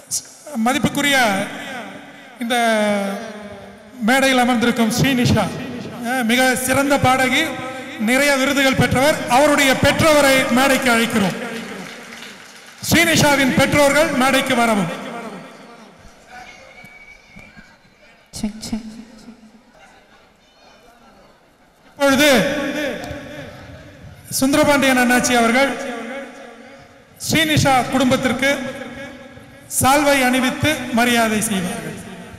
மதிப்புக்குரிய இந்த மேடையில் அமர்ந்திருக்கும் ஸ்ரீனிஷா அஹ், மிக சிறந்த பாடகி நிறைய விருதுகள் பெற்றவர் அவருடைய பெற்றோரை மேடைக்கு அழைக்கிறோம் ஸ்ரீனிஷாவின் பெற்றோர்கள் மேடைக்கு வரவும் Check, check. இப்பொழுது சுந்தரபாண்டியன் அண்ணாச்சி அவர்கள் ஸ்ரீனிஷா குடும்பத்திற்கு சால்வை அணிவித்து மரியாதை செய்வார்கள்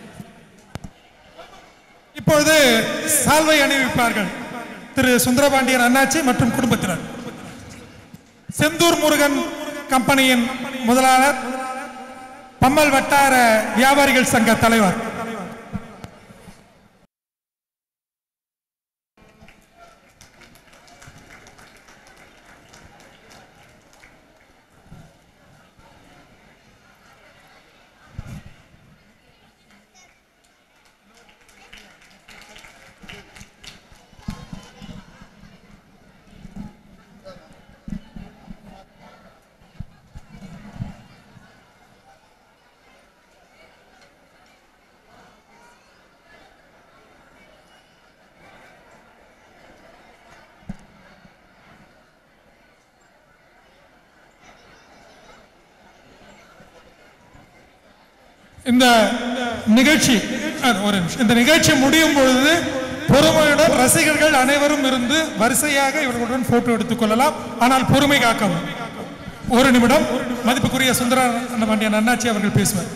இப்பொழுது சால்வை அணிவிப்பார்கள் திரு சுந்தரபாண்டியன் அண்ணாச்சி மற்றும் குடும்பத்தினர் செந்தூர் முருகன் கம்பெனியின் முதலாளர் பம்மல் வட்டார வியாபாரிகள் சங்க தலைவர் இந்த நிகழ்ச்சி அஹ், ஒரு நிமிஷம் இந்த நிகழ்ச்சி முடியும் பொழுது பொறுமையுடன் ரசிகர்கள் அனைவரும் இருந்து வரிசையாக இவர்களுடன் போட்டோ எடுத்துக் கொள்ளலாம் ஆனால் பொறுமை காக்கவும் ஒரு நிமிடம் மதிப்புக்குரிய சுந்தர பாண்டியன் அண்ணாச்சி அவர்கள் பேசுவார்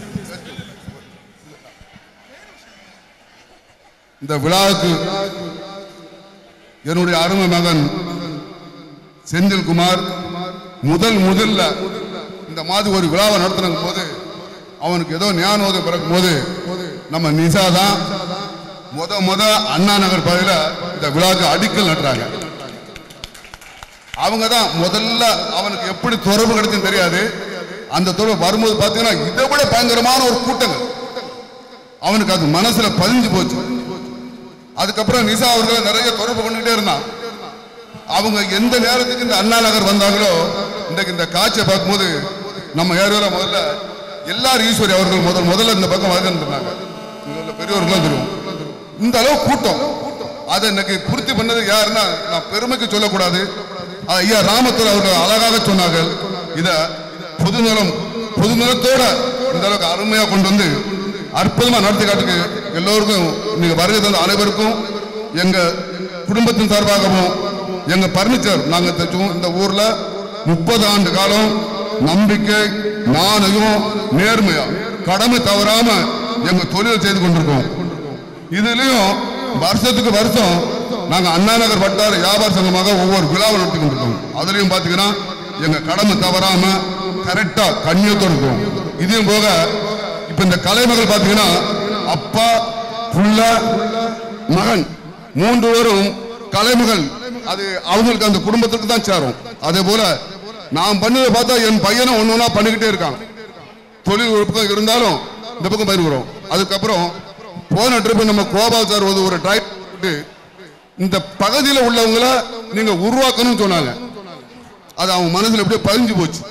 இந்த விழாவுக்கு என்னுடைய அருமை மகன் செந்தில்குமார் முதல் முதல்ல இந்த மாதிரி ஒரு விழாவை நடத்தின போது அவனுக்கு ஏதோ ஞானோதயம் பிறக்கும் போது நம்ம நிசா தான் முத முத அண்ணா நகர் பகுதியில் இந்த விழாவுக்கு அடிக்கல் நட்டுறாங்க அவங்க தான் முதல்ல அவனுக்கு எப்படி தொடர்பு கிடைச்சுன்னு தெரியாது அந்த தொடர்பு வரும்போது பார்த்தீங்கன்னா இதை விட பயங்கரமான ஒரு கூட்டங்கள் அவனுக்கு அது மனசுல பதிஞ்சு போச்சு அதுக்கப்புறம் நிசா அவர்களை நிறைய தொடர்பு கொண்டுகிட்டே இருந்தான் அவங்க எந்த நேரத்துக்கு இந்த அண்ணா நகர் வந்தாங்களோ இன்றைக்கு இந்த காட்சியை பார்க்கும்போது நம்ம ஏரியாவில் முதல்ல எல்லாரும் ஈஸ்வரி அவர்கள் முதல் முதல்ல இந்த பக்கம் வந்துருந்தாங்க இங்க உள்ள பெரியவர்களும் தெரியும் இந்த அளவு கூட்டம் அதை இன்னைக்கு பூர்த்தி பண்ணது யாருன்னா நான் பெருமைக்கு சொல்லக்கூடாது அது ஐயா ராமத்தூர் அவர்கள் அழகாக சொன்னார்கள் இத பொதுநலம் பொதுநலத்தோட இந்த அளவுக்கு அருமையா கொண்டு வந்து அற்புதமா நடத்தி காட்டுக்கு எல்லோருக்கும் நீங்க வருகை தந்த அனைவருக்கும் எங்க குடும்பத்தின் சார்பாகவும் எங்க பர்னிச்சர் நாங்க தைச்சோம் இந்த ஊர்ல முப்பது ஆண்டு காலம் நம்பிக்கை நாணயம் நேர்மையா கடமை தவறாம எங்க தொழிலை செய்து கொண்டிருக்கோம் இதுலயும் வருஷத்துக்கு வருஷம் நாங்க அண்ணா நகர் வட்டார வியாபார சங்கமாக ஒவ்வொரு விழாவை நடத்தி கொண்டிருக்கோம் அதுலயும் பாத்தீங்கன்னா எங்க கடமை தவறாம கரெக்டா கண்ணியத்தோடு இருக்கும் இதையும் போக இப்ப இந்த கலைமகள் பாத்தீங்கன்னா அப்பா புள்ள மகன் மூன்று பேரும் கலைமகள் அது அவங்களுக்கு அந்த குடும்பத்துக்கு தான் சேரும் அதே போல நான் பண்ணதை பார்த்தா என் பையனும் ஒண்ணு ஒண்ணா பண்ணிக்கிட்டே இருக்கான் தொழில் ஒரு பக்கம் இருந்தாலும் இந்த பக்கம் பயிருக்கிறோம் அதுக்கப்புறம் போன ட்ரிப் நம்ம கோபால் சார் வந்து ஒரு டிரைவ் இந்த பகுதியில் உள்ளவங்கள நீங்க உருவாக்கணும்னு சொன்னாங்க அது அவங்க மனசுல அப்படியே பதிஞ்சு போச்சு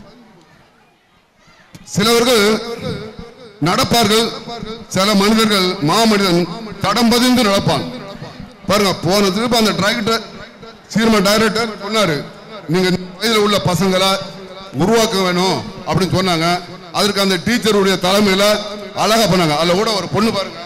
சிலவர்கள் நடப்பார்கள் சில மனிதர்கள் மாமனிதன் தடம் பதிந்து நடப்பான் பாருங்க போன திருப்ப அந்த டிரைவர் சீர்மன் டைரக்டர் சொன்னாரு நீங்க இந்த வயதில் உள்ள பசங்களை உருவாக்க வேணும் அப்படின்னு சொன்னாங்க அதற்கு அந்த டீச்சருடைய தலைமையில அழகா பண்ணாங்க அதுல கூட ஒரு பொண்ணு பாருங்க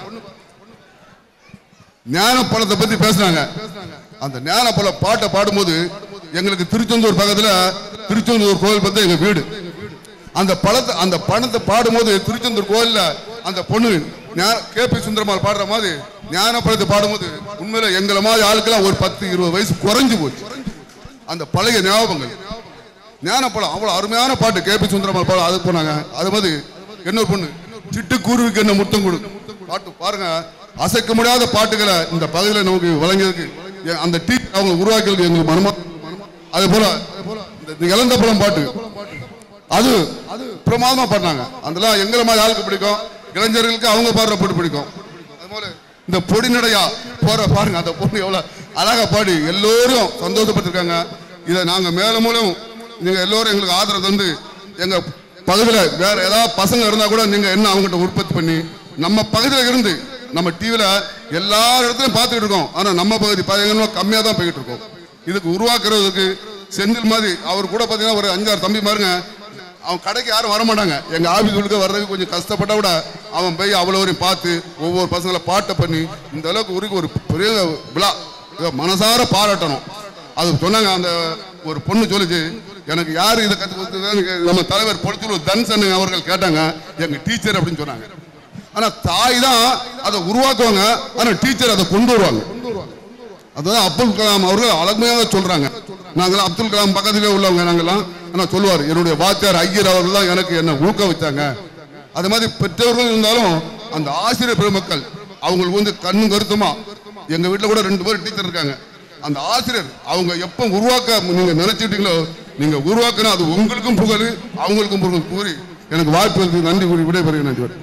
ஞான பழத்தை பத்தி பேசுனாங்க அந்த ஞான பழ பாட்டை பாடும்போது எங்களுக்கு திருச்செந்தூர் பக்கத்துல திருச்செந்தூர் கோவில் பத்தி எங்க வீடு அந்த பழத்தை அந்த பணத்தை பாடும்போது திருச்செந்தூர் கோயில்ல அந்த பொண்ணு கே பி சுந்தரமால் பாடுற மாதிரி ஞான பழத்தை பாடும்போது உண்மையில எங்களை மாதிரி ஆளுக்கெல்லாம் ஒரு பத்து இருபது வயசு குறைஞ்சு போச்சு அந்த பழைய ஞாபகங்கள் ஞானப்பழம் அவ்வளவு அருமையான பாட்டு கே பி சுந்தரமால் பாடம் அது போனாங்க அது மாதிரி இன்னொரு பொண்ணு சிட்டுக்குருவிக்கு என்ன முத்தம் கொடு பாட்டு பாருங்க அசைக்க முடியாத பாட்டுகளை இந்த பகுதியில் நமக்கு வழங்கியதுக்கு எ- அந்த டீ அவங்க உருவாக்கியதுக்கு எங்களுக்கு மனமா அதே போல இந்த இளந்த பழம் பாட்டு அது அது பிரமாதமா பாடினாங்க அதெல்லாம் எங்களை மாதிரி ஆளுக்கு பிடிக்கும் இளைஞர்களுக்கு அவங்க பாடுற பாட்டு பிடிக்கும் அது போல இந்த பொடி நடையா போற பாருங்க அந்த பொண்ணு எவ்வளவு அழகா பாடி எல்லோரும் சந்தோஷப்பட்டிருக்காங்க இதை நாங்க மேலும் மூலம் நீங்க எல்லோரும் எங்களுக்கு ஆதரவு தந்து எங்க பகுதியில் வேற ஏதாவது பசங்க இருந்தா கூட நீங்க என்ன அவங்ககிட்ட உற்பத்தி பண்ணி நம்ம பகுதியில் இருந்து நம்ம டிவியில எல்லா இடத்துலையும் பார்த்துக்கிட்டு இருக்கோம் ஆனா நம்ம பகுதி பார்த்தீங்கன்னா கம்மியாக தான் போய்கிட்டு இருக்கோம் இதுக்கு உருவாக்குறதுக்கு செந்தில் மாதிரி அவர் கூட பார்த்தீங்கன்னா ஒரு அஞ்சாறு தம்பி பாருங்க அவன் கடைக்கு யாரும் வர மாட்டாங்க எங்க ஆபீஸ் உள்ள வர்றதுக்கு கொஞ்சம் கஷ்டப்பட்டா கூட அவன் போய் அவ்வளோ வரையும் பார்த்து ஒவ்வொரு பசங்களை பாட்டை பண்ணி இந்த அளவுக்கு உருக்கி ஒரு பெரிய விழா இதை மனசார பாராட்டணும் அது சொன்னாங்க அந்த ஒரு பொண்ணு சொல்லுச்சு எனக்கு யார் இதை கற்றுக் கொடுத்தது நம்ம தலைவர் பொழுத்தூர் தன்சன் அவர்கள் கேட்டாங்க எங்க டீச்சர் அப்படின்னு சொன்னாங்க ஆனா தாய் தான் அதை உருவாக்குவாங்க ஆனா டீச்சர் அதை கொண்டு வருவாங்க அதுதான் அப்துல் கலாம் அவர்கள் அழமையாக சொல்றாங்க நாங்களாம் அப்துல் கலாம் பக்கத்திலே உள்ளவங்க நாங்கெல்லாம் ஆனா சொல்லுவார் என்னுடைய வாத்தியார் ஐயர் அவர்கள் தான் எனக்கு என்ன ஊக்குவித்தாங்க அது மாதிரி பெற்றோர்கள் இருந்தாலும் அந்த ஆசிரியர் பெருமக்கள் அவங்களுக்கு வந்து கண்ணும் கருத்துமா எங்க வீட்டுல கூட ரெண்டு பேர் டீச்சர் இருக்காங்க அந்த ஆசிரியர் அவங்க எப்போ உருவாக்க நீங்க நினைச்சிட்டீங்களோ நீங்க உருவாக்கினா அது உங்களுக்கும் புகழ் அவங்களுக்கும் புகழ் கூறி எனக்கு வாய்ப்பு இருக்கு நன்றி கூறி விடைபெறுகிறேன் நன்றி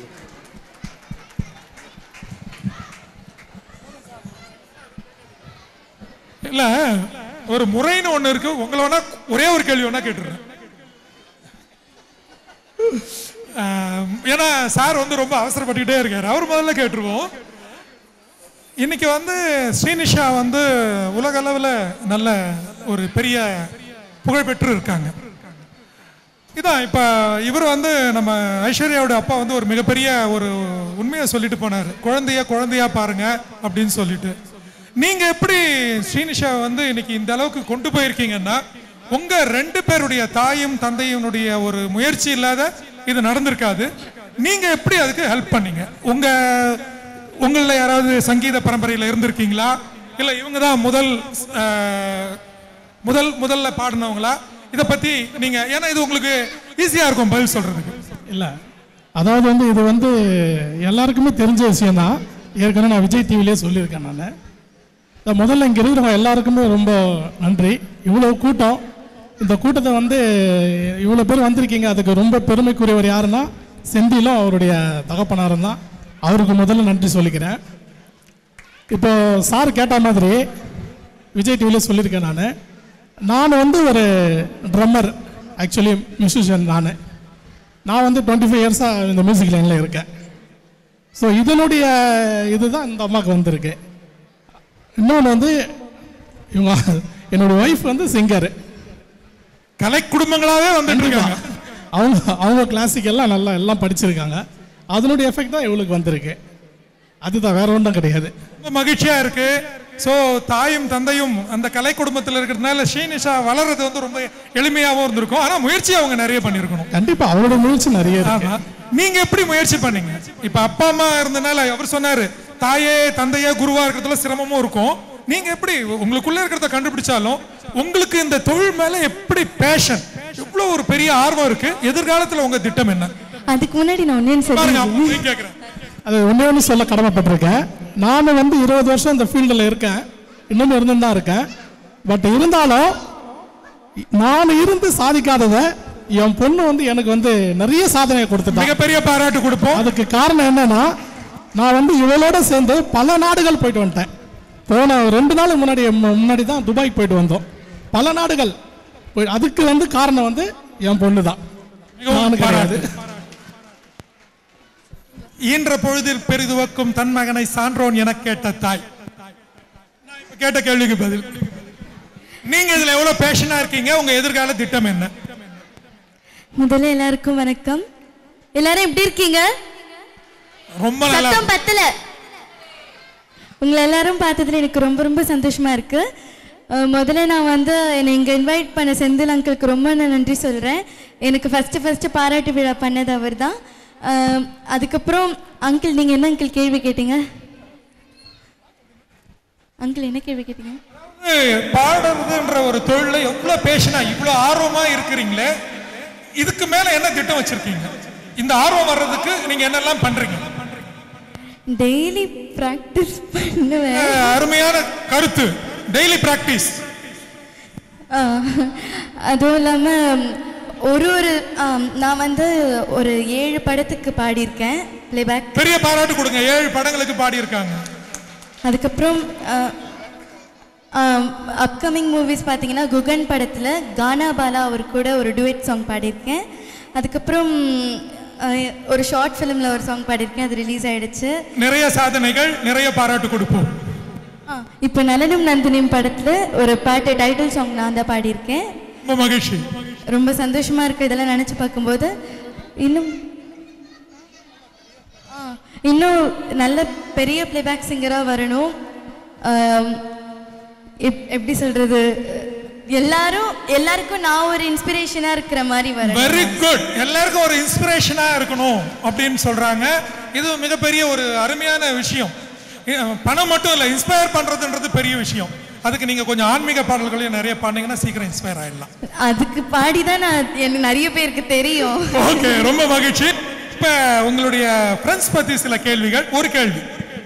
இல்ல ஒரு முறைன்னு ஒண்ணு இருக்கு உங்களை வேணா ஒரே ஒரு கேள்வி வேணா கேட்டுறேன் ஆஹ், ஏன்னா சார் வந்து ரொம்ப அவசரப்பட்டுக்கிட்டே இருக்காரு அவர் முதல்ல கேட்டுருவோம் இன்னைக்கு வந்து ஸ்ரீனிஷா வந்து உலக அளவில் நல்ல ஒரு பெரிய புகழ்பெற்று இருக்காங்க இதான் இப்போ இவர் வந்து நம்ம ஐஸ்வர்யாவோட அப்பா வந்து ஒரு மிகப்பெரிய ஒரு உண்மையை சொல்லிட்டு போனார் குழந்தைய குழந்தையா பாருங்க அப்படின்னு சொல்லிட்டு நீங்க எப்படி ஸ்ரீனிஷா வந்து இன்னைக்கு இந்த அளவுக்கு கொண்டு போயிருக்கீங்கன்னா உங்க ரெண்டு பேருடைய தாயும் தந்தையினுடைய ஒரு முயற்சி இல்லாத இது நடந்திருக்காது நீங்க எப்படி அதுக்கு ஹெல்ப் பண்ணீங்க உங்க உங்கள யாராவது சங்கீத பரம்பரையில் இருந்திருக்கீங்களா இல்ல இவங்க தான் முதல் அஹ், முதல் முதல்ல பாடினவங்களா இதை பத்தி நீங்க ஏன்னா இது உங்களுக்கு ஈஸியா இருக்கும் பதில் சொல்றதுக்கு இல்லை அதாவது வந்து இது வந்து எல்லாருக்குமே தெரிஞ்ச விஷயம்தான் ஏற்கனவே நான் விஜய் டிவிலே சொல்லியிருக்கேன் நான் இந்த முதல்ல இங்கே இருக்கிறவங்க எல்லாருக்குமே ரொம்ப நன்றி இவ்வளோ கூட்டம் இந்த கூட்டத்தை வந்து இவ்வளோ பேர் வந்திருக்கீங்க அதுக்கு ரொம்ப பெருமைக்குரியவர் யாருன்னா செந்திலும் அவருடைய தகப்பனாரும் தான் அவருக்கு முதல்ல நன்றி சொல்லிக்கிறேன் இப்போ சார் கேட்ட மாதிரி விஜய் டிவிலே சொல்லியிருக்கேன் நான் நான் வந்து ஒரு ட்ரம்மர் ஆக்சுவலி மியூசிஷியன் நான் நான் வந்து டுவெண்ட்டி ஃபைவ் இயர்ஸாக இந்த மியூசிக் லைனில் இருக்கேன் ஸோ இதனுடைய இதுதான் இந்த அம்மாவுக்கு வந்திருக்கு இன்னொன்று வந்து இவங்க என்னுடைய ஒய்ஃப் வந்து சிங்கர் கலை குடும்பங்களாவே வந்துட்டு இருக்காங்க அவங்க அவங்க கிளாசிக் எல்லாம் நல்லா எல்லாம் படிச்சிருக்காங்க அதனுடைய எஃபெக்ட் தான் இவளுக்கு வந்திருக்கு அதுதான் வேற ஒன்றும் கிடையாது ரொம்ப மகிழ்ச்சியா இருக்கு சோ தாயும் தந்தையும் அந்த கலை குடும்பத்தில் இருக்கிறதுனால ஸ்ரீனிஷா வளர்றது வந்து ரொம்ப எளிமையாவும் இருந்திருக்கும் ஆனா முயற்சி அவங்க நிறைய பண்ணியிருக்கணும் கண்டிப்பாக அவளோட முயற்சி நிறைய இருக்கு ஆமா நீங்க எப்படி முயற்சி பண்ணீங்க இப்ப அப்பா அம்மா இருந்தனால அவர் சொன்னாரு தாயே தந்தையே குருவா இருக்கிறதுல சிரமமும் இருக்கும் நீங்க எப்படி உங்களுக்குள்ள இருக்கிறத கண்டுபிடிச்சாலும் உங்களுக்கு இந்த தொழில் மேல எப்படி பேஷன் எவ்வளவு ஒரு பெரிய ஆர்வம் இருக்கு எதிர்காலத்துல உங்க திட்டம் என்ன அதுக்கு முன்னாடி நான் ஒன்னு பாருங்க சொல்லி அப்பா நீங்க கேக்குறேன் அது ஒன்றே ஒன்று சொல்ல கடமைப்பட்டிருக்கேன் நான் வந்து இருபது வருஷம் இந்த ஃபீல்டில் இருக்கேன் இன்னும் இருந்துன்னு தான் இருக்கேன் பட் இருந்தாலும் நான் இருந்து சாதிக்காததை என் பொண்ணு வந்து எனக்கு வந்து நிறைய சாதனையை கொடுத்துட்டான் மிகப்பெரிய பாராட்டு கொடுப்போம் அதுக்கு காரணம் என்னன்னா நான் வந்து இவளோட சேர்ந்து பல நாடுகள் போயிட்டு வந்துட்டேன் போன ரெண்டு நாளுக்கு முன்னாடி மு- முன்னாடி தான் துபாய்க்கு போயிட்டு வந்தோம் பல நாடுகள் போய் அதுக்கு வந்து காரணம் வந்து என் பொண்ணு தான் மிகவும் நானு கிடையாது பாராட்டு. ஈன்ற பொழுதில் பெரிதுவக்கும் தன் மகனை சான்றோன் என கேட்ட தாய் நான் இப்ப கேட்ட கேள்விக்கு பதில் நீங்க இதுல எவ்வளவு பேஷனா இருக்கீங்க உங்க எதிர்கால திட்டம் என்ன முதல்ல எல்லாருக்கும் வணக்கம் எல்லாரும் எப்படி இருக்கீங்க ரொம்ப நல்லா சத்தம் பத்தல உங்களை எல்லாரும் பார்த்ததுல எனக்கு ரொம்ப ரொம்ப சந்தோஷமா இருக்கு அஹ் முதல்ல நான் வந்து என்னை இங்கே இன்வைட் பண்ண செந்தில் அங்கிளுக்கு ரொம்ப நான் நன்றி சொல்கிறேன் எனக்கு ஃபஸ்ட்டு ஃபஸ்ட்டு பாராட்டு விழா பண்ணது அவர் தான் அதுக்கப்புறம் அங்கிள் நீங்கள் என்ன அங்கிள் கேள்வி கேட்டீங்க அங்கிள் என்ன கேள்வி கேட்டீங்க அதாவது பாடுறதுன்ற ஒரு தொழில எவ்வளவு பேஷனா இவ்வளவு ஆர்வமா இருக்கிறீங்களே இதுக்கு மேல என்ன திட்டம் வச்சிருக்கீங்க இந்த ஆர்வம் வர்றதுக்கு நீங்க என்னெல்லாம் பண்றீங்க டெய்லி ப்ராக்டிஸ் பண்ணுவேன் அஹ் அருமையான கருத்து டெய்லி பிராக்டிஸ் ஆஹ், அதுவும் இல்லாமல் ஒரு ஒரு ஆம், நான் வந்து ஒரு ஏழு படத்துக்கு பாடியிருக்கேன் ப்ளேபேக் பெரிய பாராட்டு கொடுங்க ஏழு படங்களுக்கு பாடி இருக்காங்க அதுக்கப்புறம் அப்கமிங் மூவிஸ் பார்த்தீங்கன்னா குகன் படத்தில் கானா பாலா அவர் கூட ஒரு டுவெட் சாங் பாடியிருக்கேன் அதுக்கப்புறம் அஹ், ஒரு ஷார்ட் ஃபிலிமில் ஒரு சாங் பாடியிருக்கேன் அது ரிலீஸ் ஆயிடுச்சு நிறைய சாதனைகள் நிறைய பாராட்டு கொடுப்போம் ஆ, இப்போ நலனும் நந்தினியும் படத்தில் ஒரு பாட்டு டைட்டில் சாங் நான் தான் பாடியிருக்கேன் ரொம்ப மகிழ்ச்சி ரொம்ப சந்தோஷமா இருக்கு இதெல்லாம் நினச்சி பார்க்கும்போது இன்னும் ஆ, இன்னும் நல்ல பெரிய பிளேபேக் சிங்கராக வரணும் ஆம், எப்- எப்படி சொல்றது எல்லாரும் எல்லாருக்கும் நான் ஒரு இன்ஸ்பிரேஷனா இருக்கிற மாதிரி வரணும் வெரி குட் எல்லாருக்கும் ஒரு இன்ஸ்பிரேஷனா இருக்கணும் அப்படின்னு சொல்றாங்க இது மிகப்பெரிய ஒரு அருமையான விஷயம் இ- பணம் மட்டும் இல்லை இன்ஸ்பயர் பண்றதுன்றது பெரிய விஷயம் அதுக்கு நீங்க கொஞ்சம் ஆன்மீக பாடல்களையும் நிறைய பாடினீங்கன்னா சீக்கிரம் இன்ஸ்பயர் ஆயிடலாம் அதுக்கு பாடி தான் நான் எனக்கு நிறைய பேருக்கு தெரியும் ஓகே ரொம்ப மகிழ்ச்சி இப்ப உங்களுடைய ஃப்ரெண்ட்ஸ் பத்தி சில கேள்விகள் ஒரு கேள்வி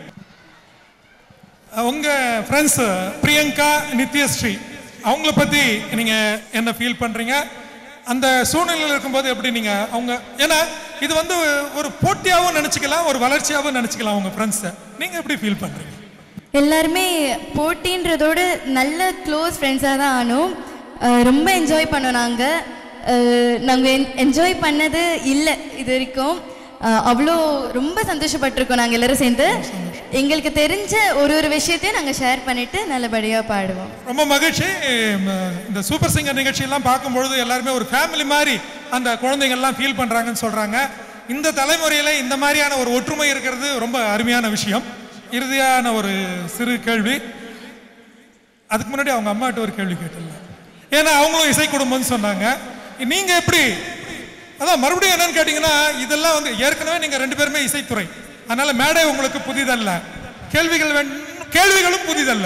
உங்க ஃப்ரெண்ட்ஸ் பிரியங்கா நித்யஸ்ரீ அவங்கள பத்தி நீங்க என்ன ஃபீல் பண்றீங்க அந்த சூழ்நிலையில் இருக்கும்போது எப்படி நீங்க அவங்க ஏன்னா இது வந்து ஒரு போட்டியாகவும் நினைச்சுக்கலாம் ஒரு வளர்ச்சியாகவும் நினைச்சுக்கலாம் உங்க ஃப்ரெண்ட்ஸை நீங்க எப்படி ஃபீல் பண்றீங்க எல்லாருமே போட்டின்றதோட நல்ல க்ளோஸ் ஃப்ரெண்ட்ஸாக தான் ஆனோம் அஹ் ரொம்ப என்ஜாய் பண்ணோம் நாங்கள் நாங்கள் என்ஜாய் பண்ணது இல்லை இது வரைக்கும் அஹ் அவ்வளோ ரொம்ப சந்தோஷப்பட்டிருக்கோம் நாங்கள் எல்லாரும் சேர்ந்து எங்களுக்கு தெரிஞ்ச ஒரு ஒரு விஷயத்தையும் நாங்கள் ஷேர் பண்ணிட்டு நல்லபடியாக பாடுவோம் ரொம்ப மகிழ்ச்சி ம, இந்த சூப்பர் சிங்கர் நிகழ்ச்சியெல்லாம் பார்க்கும்பொழுது எல்லாருமே ஒரு ஃபேமிலி மாதிரி அந்த குழந்தைங்கள்லாம் ஃபீல் பண்ணுறாங்கன்னு சொல்கிறாங்க இந்த தலைமுறையில் இந்த மாதிரியான ஒரு ஒற்றுமை இருக்கிறது ரொம்ப அருமையான விஷயம் இறுதியான ஒரு சிறு கேள்வி அதுக்கு முன்னாடி அவங்க அம்மாட்ட ஒரு கேள்வி கேட்டல ஏன்னா அவங்களும் இசை குடும்பம்னு சொன்னாங்க நீங்கள் எப்படி அதான் மறுபடியும் என்னன்னு கேட்டிங்கன்னா இதெல்லாம் வந்து ஏற்கனவே நீங்கள் ரெண்டு பேருமே இசைத்துறை அதனால மேடை உங்களுக்கு புதிதல்ல கேள்விகள் வேண்- கேள்விகளும் புதிதல்ல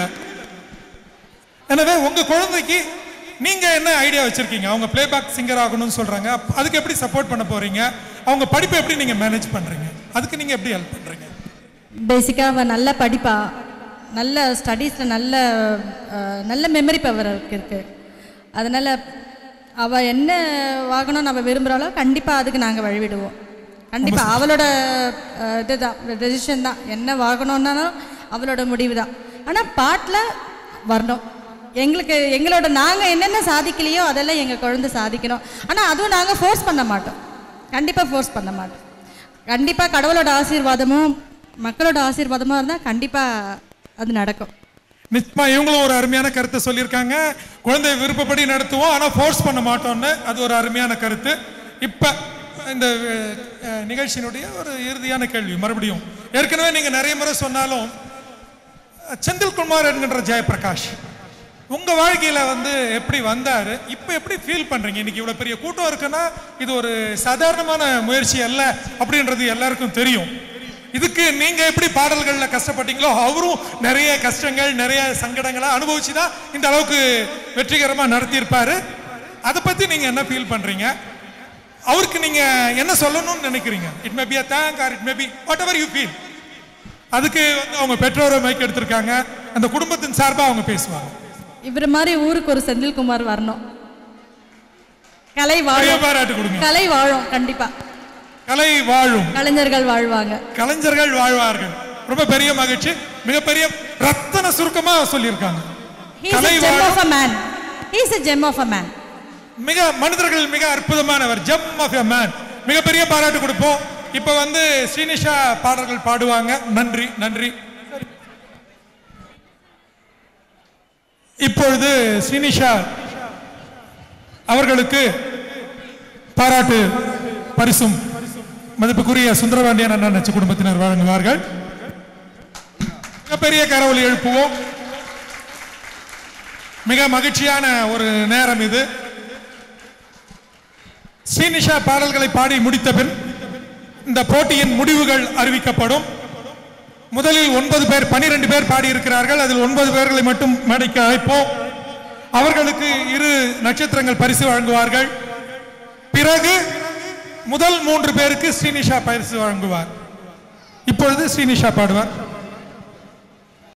எனவே உங்க குழந்தைக்கு நீங்க என்ன ஐடியா வச்சிருக்கீங்க அவங்க பிளேபேக் சிங்கர் ஆகணும்னு சொல்றாங்க அப்ப அதுக்கு எப்படி சப்போர்ட் பண்ண போறீங்க அவங்க படிப்பை எப்படி நீங்க மேனேஜ் பண்றீங்க அதுக்கு நீங்க எப்படி ஹெல்ப் பண்றீங்க பேசிக்காக அவள் நல்ல படிப்பா நல்ல ஸ்டடீஸில் நல்ல அஹ், நல்ல மெமரி பவர் அவருக்கு இருக்கு அதனால் அவள் என்ன வாங்கணும்னு அவள் விரும்புகிறாளோ கண்டிப்பாக அதுக்கு நாங்கள் வழிவிடுவோம் கண்டிப்பாக அவளோட அஹ், இதுதான் டெசிஷன் தான் என்ன வாங்கணும்னாலும் அவளோட முடிவு தான் ஆனால் பாட்டில் வரணும் எங்களுக்கு எங்களோட நாங்கள் என்னென்ன சாதிக்கலையோ அதெல்லாம் எங்கள் குழந்தை சாதிக்கணும் ஆனால் அதுவும் நாங்கள் ஃபோர்ஸ் பண்ண மாட்டோம் கண்டிப்பாக ஃபோர்ஸ் பண்ண மாட்டோம் கண்டிப்பாக கடவுளோட ஆசீர்வாதமும் மக்களோட ஆசீர்வாதமும் இருந்தால் கண்டிப்பாக அது நடக்கும் நிச்சயமா இவங்களும் ஒரு அருமையான கருத்தை சொல்லியிருக்காங்க குழந்தை விருப்பப்படி நடத்துவோம் ஆனா ஃபோர்ஸ் பண்ண மாட்டோம்னு அது ஒரு அருமையான கருத்து இப்ப இந்த அஹ், நிகழ்ச்சியினுடைய ஒரு இறுதியான கேள்வி மறுபடியும் ஏற்கனவே நீங்க நிறைய முறை சொன்னாலும் செந்தில்குமார் என்கின்ற ஜெயபிரகாஷ் உங்க வாழ்க்கையில வந்து எப்படி வந்தாரு இப்ப எப்படி ஃபீல் பண்றீங்க இன்னைக்கு இவ்வளவு பெரிய கூட்டம் இருக்குன்னா இது ஒரு சாதாரணமான முயற்சி அல்ல அப்படின்றது எல்லாருக்கும் தெரியும் இதுக்கு நீங்க எப்படி பாடல்கள்ல கஷ்டப்பட்டீங்களோ அவரும் நிறைய கஷ்டங்கள் நிறைய சங்கடங்களை அனுபவிச்சு தான் இந்த அளவுக்கு வெற்றிகரமா நடத்தியிருப்பாரு அதை பத்தி நீங்க என்ன ஃபீல் பண்றீங்க அவருக்கு நீங்க என்ன சொல்லணும்னு நினைக்கிறீங்க it may be a thank or it may be whatever you feel அதுக்கு வந்து அவங்க பெற்றோரை மைக் எடுத்திருக்காங்க அந்த குடும்பத்தின் சார்பா அவங்க பேசுவாங்க இவர் மாதிரி ஊருக்கு ஒரு செந்தில்குமார் வரணும் கலை பெரிய வாழும் பாராட்டு கொடுங்க கலை வாழும் கண்டிப்பாக கலை வாழும் கலைஞர்கள் வாழ்வாங்க கலைஞர்கள் வாழ்வார்கள் ரொம்ப பெரிய மகிழ்ச்சி மிகப்பெரிய ரத்தன சுருக்கமா சொல்லியிருக்காங்க ஹீஸ் கலை a gem வாழும் of a man he's a gem of a man மிக மனிதர்கள் மிக அற்புதமானவர் ஜெம் ஆஃப் எ மேன் மிகப்பெரிய பாராட்டு கொடுப்போம் இப்ப வந்து ஸ்ரீனிஷா பாடல்கள் பாடுவாங்க நன்றி நன்றி இப்பொழுது ஸ்ரீனிஷா அவர்களுக்கு பாராட்டு பரிசும் மதிப்புக்குரிய சுந்தரபாண்டியன் அண்ணன் நச்சு குடும்பத்தினர் வழங்குவார்கள் மிகப்பெரிய கரவொலி எழுப்புவோம் மிக மகிழ்ச்சியான ஒரு நேரம் இது ஸ்ரீனிஷா பாடல்களை பாடி முடித்த பின் இந்த போட்டியின் முடிவுகள் அறிவிக்கப்படும் முதலில் ஒன்பது பேர் பனிரெண்டு பேர் பாடியிருக்கிறார்கள் அதில் ஒன்பது பேர்களை மட்டும் மேடைக்கு அழைப்போம் அவர்களுக்கு இரு நட்சத்திரங்கள் பரிசு வழங்குவார்கள் பிறகு முதல் மூன்று பேருக்கு ஸ்ரீனிஷா பரிசு வழங்குவார் இப்பொழுது ஸ்ரீனிஷா பாடுவார்